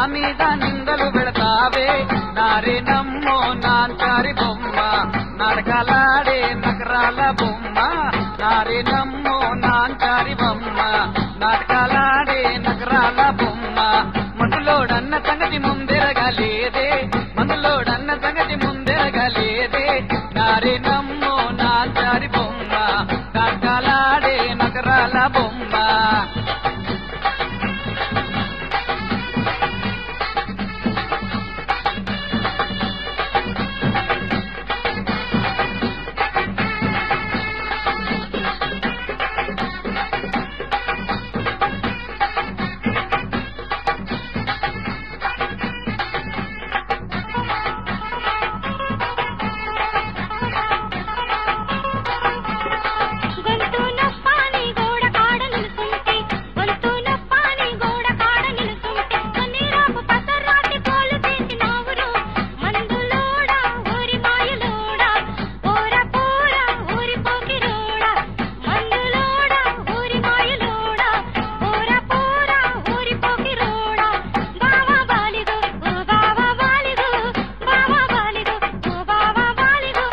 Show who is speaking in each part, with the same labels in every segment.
Speaker 1: మీద నిందలు పెడతావే నారే నమ్మో నాంచారి బొమ్మ నడకలాడే నకరాల బొమ్మ నారే నమ్మో నాంచారి బొమ్మ నాటకాలాడే నకరాల బొమ్మ మందులోడన్న సంగతి ముందెరగలేదే మందులోడన్న సంగతి ముందెరగలేదే నారే నమ్మో నాంచారి బొమ్మ నాటకాలాడే నకరాల బొమ్మ
Speaker 2: గొంతు నొప్పాని గోడ కాడ నిలుసుంటే గొంతు నొప్పాని గోడ కాడ నిలుసుంటే కన్నీరాకు పసరాటి పోలు చేసినావురు మందులోడా ఊరి మాయలోడా పోర పోర ఊరి పోకిరోడా మందులోడా ఊరి మాయలోడా పోర పోర ఊరి పోకిరోడా బావా బాలిగో ఓ బావా బాలిగో బావా బాలిగో ఓ బావా బాలిగో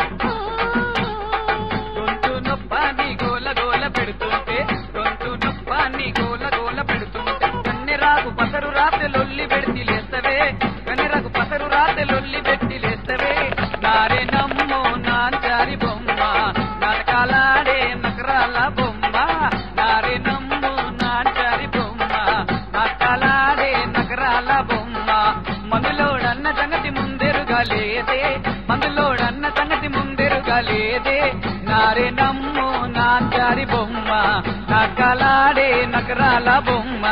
Speaker 1: గొంతు నొప్పాన్ని గోల గోల పెడుతుంటే గొంతు నొప్పాన్ని గోల గోల పెడుతుంటే కన్నెరాకు పసరు రాత్రి లొల్లి పెడితి లేస్తవే కన్నెరాకు పసరు రాత్రి లొల్లి పెట్టి లేస్తవే నారే నమ్మో నాంచారి బొమ్మ నరకాలాడే నకరాల బొమ్మ నారే నమ్మో నాంచారి బొమ్మ నరకాలాడే నకరాల బొమ్మ మందులోడన్న సంగతి ముందెరుగా లేదే మందులోడన్న సంగతి ముందెరుగా లేదే నారే నమ్ము నాంచారి బొమ్మ నకలాడే నకరాల బొమ్మ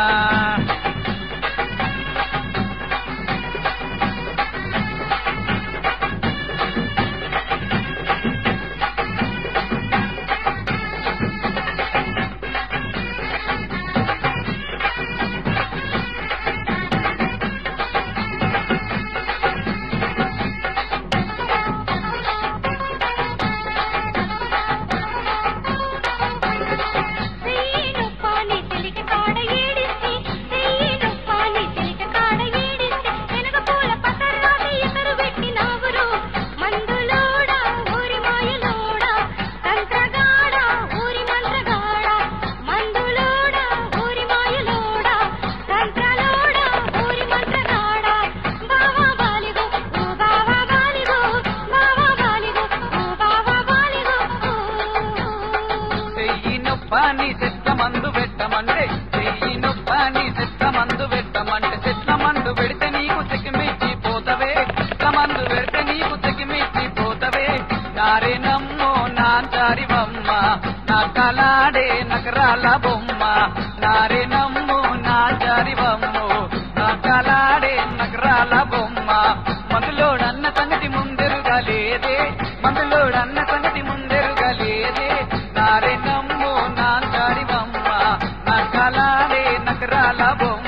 Speaker 2: సెయ్యి నొప్పాని చిలిక కాడ ఏడిస్తే సెయ్యి నొప్పాని చిలిక కాడ ఏడిస్తే వెనక పూల పసరాటి ఎసరు పెట్టినావురు మందులోడా ఊరి మాయలోడా తంత్రగాడ ఊరి మంత్రగాడ మందులోడా ఊరి మాయలోడా తంత్రలోడా ఊరి మంత్రగాడ బావా బాలిగో ఓ బావా బాలిగో బావా బాలిగో ఓ బావా బాలిగో
Speaker 1: చెయ్యి నొప్పాని చెట్ల మందు పెట్టమంటే చెయ్యి నొప్పాని చెట్ల మందు పెట్టమంటే చెట్ల మందు పెడితే నీకు చెక్కిమిచ్చి పోతవే చెట్ల మందు పెడితే నీకు చెక్కిమిచ్చి పోతవే నారే నమ్మో నాంచారి బొమ్మ నకలాడే నకరాల బొమ్మ నారే నమ్మో నాంచారి బొమ్మ నకలాడే నకరాల బొమ్మ మందులోడన్న సంగతి ముందెరుగా లేదే మందులోడన్న సంగతి ముందెరుగా లేదే నారే నమ్ము నాంచారి బొమ్మ నకలాడే నకరాల బొమ్మ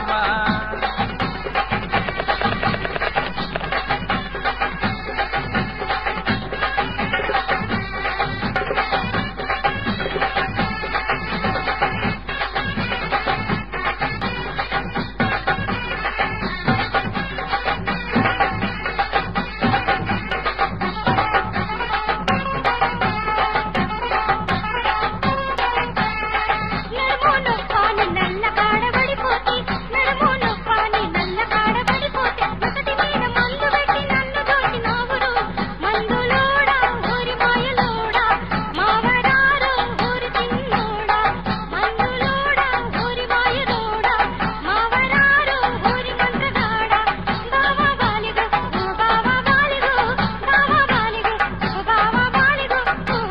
Speaker 2: నడుము నొప్పాని నల్ల కాడ పడిపోతే నడుము నొప్పాని నల్ల కాడ పడిపోతే ఒకటి మీద మందు పెట్టి నన్ను దోచినావురు మందులోడా ఊరి మాయలోడా మావడారు ఊరి చిన్నోడా మందులోడా ఊరి మాయలోడా మావడారు ఊరి మంత్రగాడా బావా బాలిగో ఓ బావా బాలిగో బావా బాలిగో ఓ బావా బాలిగో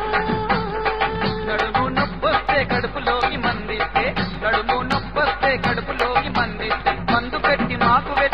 Speaker 1: నడుము నొప్పొస్తే కడుపులోకి మందిస్తే నడుము నొప్పొస్తే కడుపులోకి మందిస్తే మందు పెట్టి మాకు